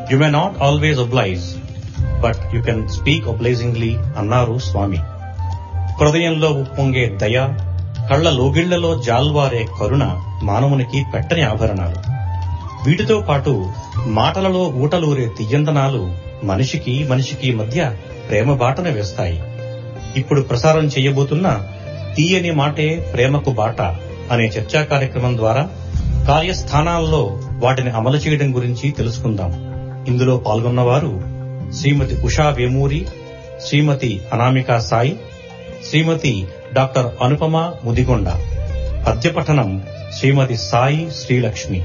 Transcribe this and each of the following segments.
you may not always oblige but you can speak obligingly అన్నారు స్వామి హృదయంలో ఉప్పొంగే దయ కళ్ల లోగిళ్లలో జాల్వారే కరుణ మానవునికి పెట్టని ఆభరణాలు వీటితో పాటు మాటలలో ఊటలూరే తియ్యందనాలు మనిషికి మనిషికి మధ్య ప్రేమ బాటన వేస్తాయి ఇప్పుడు ప్రసారం చేయబోతున్న తీయని మాటే ప్రేమకు బాట అనే చర్చా కార్యక్రమం ద్వారా కార్యస్థానాల్లో వాటిని అమలు చేయడం గురించి తెలుసుకుందాం ఇందులో పాల్గొన్నవారు శ్రీమతి ఉషా వేమూరి శ్రీమతి అనామికా సాయి శ్రీమతి డాక్టర్ అనుపమ ముదిగొండ పద్యపఠనం శ్రీమతి సాయి శ్రీలక్ష్మి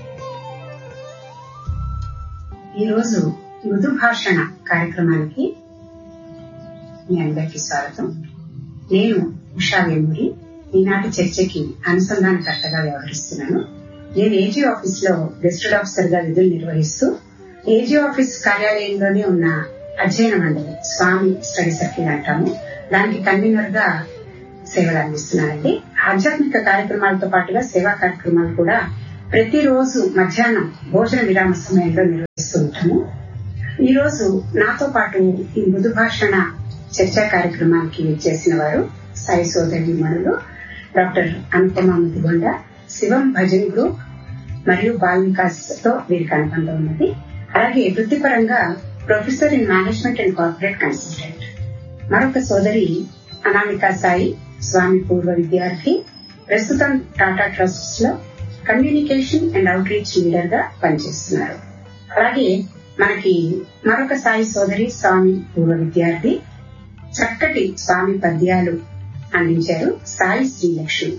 ఈరోజు మృదు భాషణ కార్యక్రమానికి మీ అందరికీ స్వాగతం నేను ఉషా వేమూరి ఈనాటి చర్చకి అనుసంధానకర్తగా వ్యవహరిస్తున్నాను నేను ఏజీ ఆఫీస్ లో గెస్టెడ్ ఆఫీసర్ గా విధులు నిర్వహిస్తూ ఏజీ ఆఫీస్ కార్యాలయంలోనే ఉన్న అధ్యయన మండలి స్వామి స్టడీ సర్కిల్ అంటాము దానికి కన్వీనర్ గా సేవలు అందిస్తున్నానండి ఆధ్యాత్మిక కార్యక్రమాలతో పాటుగా సేవా కార్యక్రమాలు కూడా ప్రతిరోజు మధ్యాహ్నం భోజన విరామ సమయంలో నిర్వహిస్తూ ఉంటాము ఈ రోజు నాతో పాటు ఈ మృదు భాషణ చర్చా కార్యక్రమానికి చేసిన వారు సాయి సోదరి మణులు డాక్టర్ అనుపమ ముదిగొండ శివం భజన్ గ్రూప్ మరియు బాల్ వికాస్ తో వీరికి అనుబంధం ఉన్నది అలాగే వృత్తిపరంగా professor in management and corporate consultant మరొక సోదరి అనామికా సాయి స్వామి పూర్వ విద్యార్థి ప్రస్తుతం టాటా ట్రస్ట్స్ లో communication and outreach leader గా పనిచేస్తున్నారు అలాగే మనకి మరొక సాయి సోదరి స్వామి పూర్వ విద్యార్థి చక్కటి స్వామి పద్యాలు అందించారు సాయి శ్రీలక్ష్మి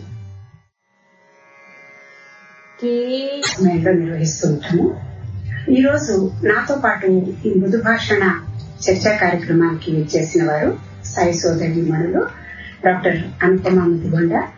సమయంలో నిర్వహిస్తూ ఉంటాము ఈ రోజు నాతో పాటు ఈ మృదు భాషణ చర్చా కార్యక్రమానికి చేసిన వారు సాయి సోదరి మణులు డాక్టర్ అనుపమ ముదిగొండ